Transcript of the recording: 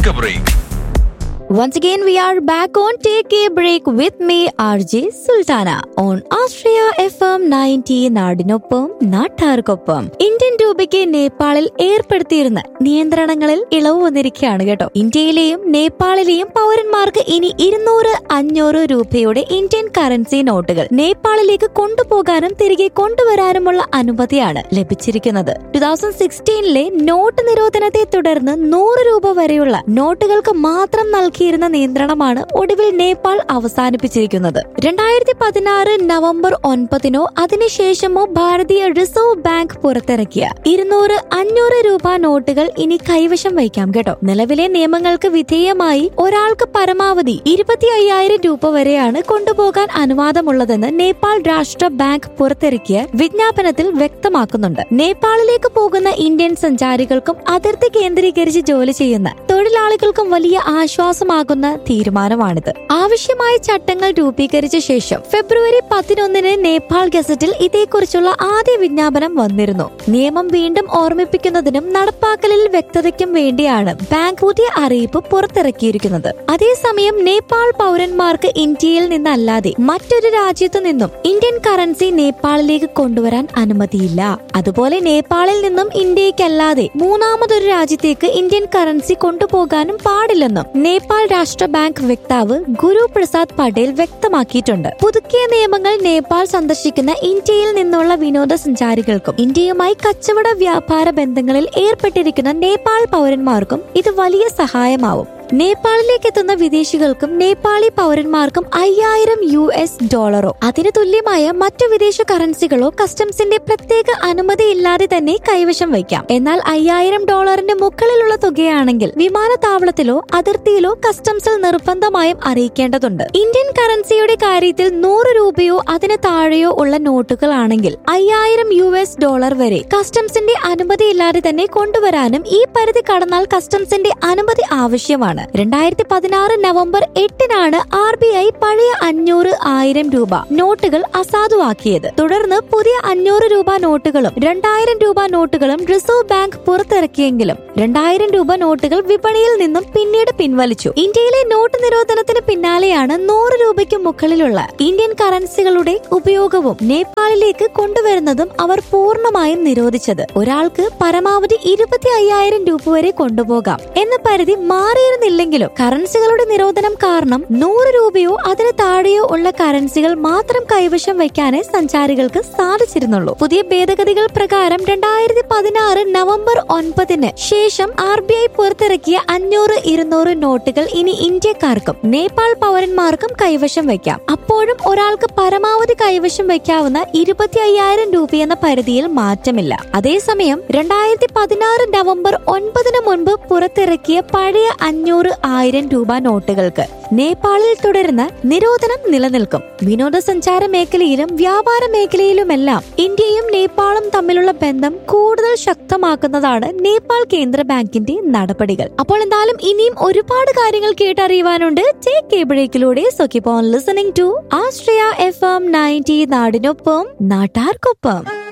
a break. Once again, we are back on Take a Break with me, RJ Sultana, on Austria FM 90 നാടിനൊപ്പം നാട്ടാർക്കൊപ്പം Indian രൂപയ്ക്ക് നേപ്പാളിൽ ഏർപ്പെടുത്തിയിരുന്ന നിയന്ത്രണങ്ങളിൽ ഇളവ് വന്നിരിക്കുകയാണ് കേട്ടോ ഇന്ത്യയിലെയും നേപ്പാളിലെയും പൗരന്മാർക്ക് ഇനി ഇരുന്നൂറ് അഞ്ഞൂറ് രൂപയുടെ ഇന്ത്യൻ കറൻസി നോട്ടുകൾ നേപ്പാളിലേക്ക് കൊണ്ടുപോകാനും തിരികെ കൊണ്ടുവരാനുമുള്ള അനുമതിയാണ് ലഭിച്ചിരിക്കുന്നത് ടു തൗസൻഡ് സിക്സ്റ്റീനിലെ നോട്ട് നിരോധനത്തെ തുടർന്ന് നൂറ് രൂപ വരെയുള്ള നോട്ടുകൾക്ക് മാത്രം നൽകിയിരുന്ന നിയന്ത്രണമാണ് ഒടുവിൽ നേപ്പാൾ അവസാനിപ്പിച്ചിരിക്കുന്നത് രണ്ടായിരത്തി പതിനാറ് നവംബർ ഒൻപതിനോ അതിനുശേഷമോ ഭാരതീയ റിസർവ് ബാങ്ക് പുറത്തിറക്കിയ ഇരുന്നൂറ് അഞ്ഞൂറ് രൂപ നോട്ടുകൾ ഇനി കൈവശം വയ്ക്കാം കേട്ടോ നിലവിലെ നിയമങ്ങൾക്ക് വിധേയമായി ഒരാൾക്ക് പരമാവധി ഇരുപത്തി അയ്യായിരം രൂപ വരെയാണ് കൊണ്ടുപോകാൻ അനുവാദമുള്ളതെന്ന് നേപ്പാൾ രാഷ്ട്ര ബാങ്ക് പുറത്തിറക്കിയ വിജ്ഞാപനത്തിൽ വ്യക്തമാക്കുന്നുണ്ട് നേപ്പാളിലേക്ക് പോകുന്ന ഇന്ത്യൻ സഞ്ചാരികൾക്കും അതിർത്തി കേന്ദ്രീകരിച്ച് ജോലി ചെയ്യുന്ന തൊഴിലാളികൾക്കും വലിയ ആശ്വാസമാകുന്ന തീരുമാനമാണിത് ആവശ്യമായ ചട്ടങ്ങൾ രൂപീകരിച്ച ശേഷം ഫെബ്രുവരി പതിനൊന്നിന് നേപ്പാൾ ഗസറ്റിൽ ഇതേക്കുറിച്ചുള്ള ആദ്യ വിജ്ഞാപനം വന്നിരുന്നു നിയമം വീണ്ടും ഓർമ്മിപ്പിക്കുന്നതിനും നടപ്പാക്കലിൽ വ്യക്തതയ്ക്കും വേണ്ടിയാണ് ബാങ്ക് പുതിയ അറിയിപ്പ് പുറത്തിറക്കിയിരിക്കുന്നത് അതേസമയം നേപ്പാൾ പൗരന്മാർക്ക് ഇന്ത്യയിൽ നിന്നല്ലാതെ മറ്റൊരു രാജ്യത്തു നിന്നും ഇന്ത്യൻ കറൻസി നേപ്പാളിലേക്ക് കൊണ്ടുവരാൻ അനുമതിയില്ല അതുപോലെ നേപ്പാളിൽ നിന്നും ഇന്ത്യക്കല്ലാതെ മൂന്നാമതൊരു രാജ്യത്തേക്ക് ഇന്ത്യൻ കറൻസി കൊണ്ടുപോകാനും പാടില്ലെന്നും നേപ്പാൾ രാഷ്ട്ര ബാങ്ക് വക്താവ് ഗുരു പ്രസാദ് പട്ടേൽ വ്യക്തമാക്കിയിട്ടുണ്ട് പുതുക്കിയ നിയമങ്ങൾ നേപ്പാൾ സന്ദർശിക്കുന്ന ഇന്ത്യയിൽ നിന്നുള്ള വിനോദസഞ്ചാരികൾക്കും ഇന്ത്യയുമായി കച്ചവട വ്യാപാര ബന്ധങ്ങളിൽ ഏർപ്പെട്ടിരിക്കുന്ന നേപ്പാൾ പൗരന്മാർക്കും ഇത് വലിയ സഹായമാവും നേപ്പാളിലേക്ക് എത്തുന്ന വിദേശികൾക്കും നേപ്പാളി പൗരന്മാർക്കും അയ്യായിരം യു എസ് ഡോളറോ അതിന് തുല്യമായ മറ്റു വിദേശ കറൻസികളോ കസ്റ്റംസിന്റെ പ്രത്യേക അനുമതിയില്ലാതെ തന്നെ കൈവശം വയ്ക്കാം എന്നാൽ അയ്യായിരം ഡോളറിന്റെ മുകളിലുള്ള തുകയാണെങ്കിൽ വിമാനത്താവളത്തിലോ അതിർത്തിയിലോ കസ്റ്റംസിൽ നിർബന്ധമായും അറിയിക്കേണ്ടതുണ്ട് ഇന്ത്യൻ കറൻസിയുടെ കാര്യത്തിൽ നൂറ് രൂപയോ അതിന് താഴെയോ ഉള്ള നോട്ടുകളാണെങ്കിൽ അയ്യായിരം യു എസ് ഡോളർ വരെ കസ്റ്റംസിന്റെ അനുമതിയില്ലാതെ തന്നെ കൊണ്ടുവരാനും ഈ പരിധി കടന്നാൽ കസ്റ്റംസിന്റെ അനുമതി ആവശ്യമാണ് രണ്ടായിരത്തി പതിനാറ് നവംബർ എട്ടിനാണ് ആർ ബി ഐ പഴയ അഞ്ഞൂറ് ആയിരം രൂപ നോട്ടുകൾ അസാധുവാക്കിയത് തുടർന്ന് പുതിയ അഞ്ഞൂറ് രൂപ നോട്ടുകളും രണ്ടായിരം രൂപ നോട്ടുകളും റിസർവ് ബാങ്ക് പുറത്തിറക്കിയെങ്കിലും രണ്ടായിരം രൂപ നോട്ടുകൾ വിപണിയിൽ നിന്നും പിന്നീട് പിൻവലിച്ചു ഇന്ത്യയിലെ നോട്ട് നിരോധനത്തിന് പിന്നാലെയാണ് നൂറ് രൂപയ്ക്ക് മുകളിലുള്ള ഇന്ത്യൻ കറൻസികളുടെ ഉപയോഗവും നേപ്പാളിലേക്ക് കൊണ്ടുവരുന്നതും അവർ പൂർണ്ണമായും നിരോധിച്ചത് ഒരാൾക്ക് പരമാവധി ഇരുപത്തി അയ്യായിരം രൂപ വരെ കൊണ്ടുപോകാം എന്ന പരിധി മാറിയിരുന്നില്ലെങ്കിലും കറൻസികളുടെ നിരോധനം കാരണം നൂറ് രൂപയോ അതിന് താഴെയോ ഉള്ള കറൻസികൾ മാത്രം കൈവശം വയ്ക്കാനേ സഞ്ചാരികൾക്ക് സാധിച്ചിരുന്നുള്ളൂ പുതിയ ഭേദഗതികൾ പ്രകാരം രണ്ടായിരത്തി പതിനാറ് നവംബർ ഒൻപതിന് ശേഷം ആർ ബി ഐ പുറത്തിറക്കിയ അഞ്ഞൂറ് ഇരുന്നൂറ് നോട്ടുകൾ ഇനി ഇന്ത്യക്കാർക്കും നേപ്പാൾ പൗരന്മാർക്കും കൈവശം വയ്ക്കാം അപ്പോഴും ഒരാൾക്ക് പരമാവധി കൈവശം വയ്ക്കാവുന്ന ഇരുപത്തി അയ്യായിരം രൂപയെന്ന പരിധിയിൽ മാറ്റമില്ല അതേസമയം രണ്ടായിരത്തി പതിനാറ് നവംബർ ഒൻപതിന് മുൻപ് പുറത്തിറക്കിയ പഴയ അഞ്ഞൂറ് ആയിരം രൂപ നോട്ടുകൾക്ക് നേപ്പാളിൽ തുടരുന്ന നിരോധനം നിലനിൽക്കും വിനോദസഞ്ചാര മേഖലയിലും വ്യാപാര മേഖലയിലുമെല്ലാം ഇന്ത്യയും നേപ്പാളും തമ്മിലുള്ള ബന്ധം കൂടുതൽ ശക്തമാക്കുന്നതാണ് നേപ്പാൾ കേന്ദ്ര ബാങ്കിന്റെ നടപടികൾ അപ്പോൾ എന്തായാലും ഇനിയും ഒരുപാട് കാര്യങ്ങൾ കേട്ടറിയുവാനുണ്ട് ടേക്ക് എ ബ്രേക്കിലൂടെ so keep on listening to ആസ്ട്രിയ എഫ് എം നയൻറ്റി നാടിനൊപ്പം നാട്ടാർക്കൊപ്പം